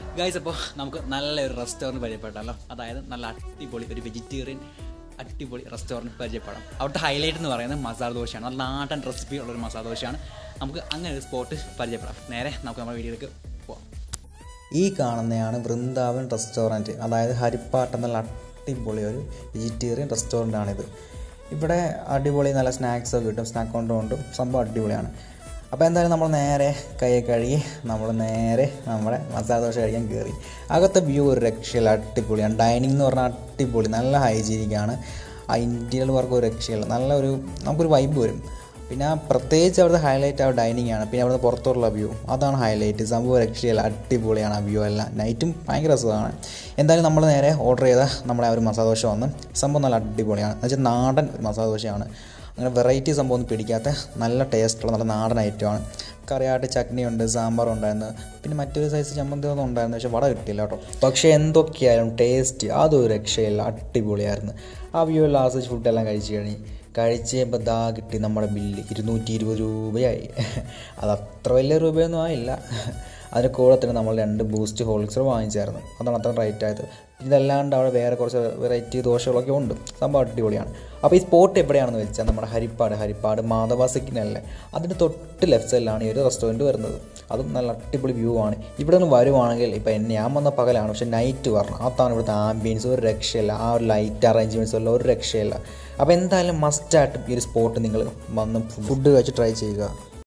guys അപ്പോൾ നമുക്ക് നല്ലൊരു റെസ്റ്റോറൻറ്റ് പരിചയപ്പെട്ടാലോ അതായത് നല്ല അടിപൊളി ഒരു വെജിറ്റേറിയൻ അടിപൊളി റെസ്റ്റോറൻറ്റ് പരിചയപ്പെടാം അവിടുത്തെ ഹൈലൈറ്റ് എന്ന് പറയുന്നത് മസാല ദോശയാണ് നല്ല നാടൻ റെസിപ്പി ഉള്ളൊരു മസാല ദോശയാണ് നമുക്ക് അങ്ങനെ ഒരു സ്പോട്ട് പരിചയപ്പെടാം നേരെ നമുക്ക് നമ്മുടെ വീഡിയോയിലേക്ക് പോവാം ഈ കാണുന്നതാണ് വൃന്ദാവൻ റെസ്റ്റോറൻറ്റ് അതായത് ഹരിപ്പാട്ട് എന്നുള്ള അടിപൊളി ഒരു വെജിറ്റേറിയൻ റെസ്റ്റോറൻ്റാണിത് ഇവിടെ അടിപൊളി നല്ല സ്നാക്സ് ഒക്കെ കിട്ടും സ്നാക്ക് കൗണ്ടർ കൊണ്ടും സംഭവം അടിപൊളിയാണ് അപ്പോൾ എന്തായാലും നമ്മൾ നേരെ കൈ കഴുകി നമ്മൾ നേരെ നമ്മുടെ മസാല ദോശ കഴിക്കാൻ കയറി അകത്തെ വ്യൂ ഒരു രക്ഷയില്ല അടിപൊളിയാണ് ഡൈനിങ് എന്ന് പറഞ്ഞാൽ അടിപൊളി നല്ല ഹൈജീനിക്കാണ് ആ ഇൻറ്റീരിയൽ വർക്ക് ഒരു രക്ഷയില്ല നല്ല ഒരു നമുക്കൊരു വൈബ് വരും പിന്നെ ആ പ്രത്യേകിച്ച് അവിടുത്തെ ഹൈലൈറ്റ് ആ ഡൈനിങ് ആണ് പിന്നെ അവിടുത്തെ പുറത്തുള്ള വ്യൂ അതാണ് ഹൈലൈറ്റ് സംഭവം രക്ഷയില്ല അടിപൊളിയാണ് ആ വ്യൂ എല്ലാം നൈറ്റും ഭയങ്കര രസമാണ് എന്തായാലും നമ്മൾ നേരെ ഓർഡർ ചെയ്ത നമ്മുടെ ആ ഒരു മസാല ദോശ വന്ന് സംഭവം നല്ല അടിപൊളിയാണ് എന്ന് വെച്ചാൽ നാടൻ ഒരു മസാല ദോശയാണ് അങ്ങനെ വെറൈറ്റി സംഭവം ഒന്നും പിടിക്കാത്ത നല്ല ടേസ്റ്റുള്ള നല്ല നാടൻ ഐറ്റമാണ് കറിയായിട്ട് ചട്നി ഉണ്ട് സാമ്പാറും ഉണ്ടായിരുന്നു പിന്നെ മറ്റൊരു സൈസ് ചമ്മന്തി ഒന്നും ഉണ്ടായിരുന്നു പക്ഷേ വട കിട്ടിയില്ല കേട്ടോ പക്ഷേ എന്തൊക്കെയായാലും ടേസ്റ്റ് അതൊരു രക്ഷയില്ല അടിപൊളിയായിരുന്നു ആ വ്യൂ എല്ലാം ആസ്വദിച്ച് ഫുഡെല്ലാം കഴിച്ച് കഴിഞ്ഞ് കഴിച്ച് കഴിയുമ്പോൾ ദാ കിട്ടി നമ്മുടെ ബില്ല് ഇരുന്നൂറ്റി ഇരുപത് രൂപയായി അത് അത്ര വലിയ രൂപയൊന്നും ആയില്ല അതിന് കൂടെ തന്നെ നമ്മൾ രണ്ട് ബൂസ്റ്റ് ഹോളിക്സർ വാങ്ങിച്ചായിരുന്നു അതാണ് അത്ര റേറ്റ് ആയത് ഇതല്ലാണ്ട് അവിടെ വേറെ കുറച്ച് വെറൈറ്റി ദോശകളൊക്കെ ഉണ്ട് സംഭവം അടിപൊളിയാണ് അപ്പോൾ ഈ സ്പോട്ട് എവിടെയാണെന്ന് വെച്ചാൽ നമ്മുടെ ഹരിപ്പാട് ഹരിപ്പാട് മാധവ സിഗ്നലിലെ അതിൻ്റെ തൊട്ട് ലെഫ്റ്റ് സൈഡിലാണ് ഈ ഒരു റെസ്റ്റോറൻറ്റ് വരുന്നത് അതും നല്ല അടിപൊളി വ്യൂ ആണ് ഇവിടെ നിന്ന് വരുവാണെങ്കിൽ ഇപ്പോൾ എന്നെ ഞാൻ വന്ന പകലാണ് പക്ഷേ നൈറ്റ് വരണം അതാണ് ഇവിടുത്തെ ആംബിയൻസ് ഒരു രക്ഷയില്ല ആ ഒരു ലൈറ്റ് അറേഞ്ച്മെൻറ്റ്സ് എല്ലാം ഒരു രക്ഷയില്ല അപ്പോൾ എന്തായാലും മസ്റ്റായിട്ടും ഈ ഒരു സ്പോട്ട് നിങ്ങൾ വന്ന് ഫുഡ് കഴിച്ച് ട്രൈ ചെയ്യുക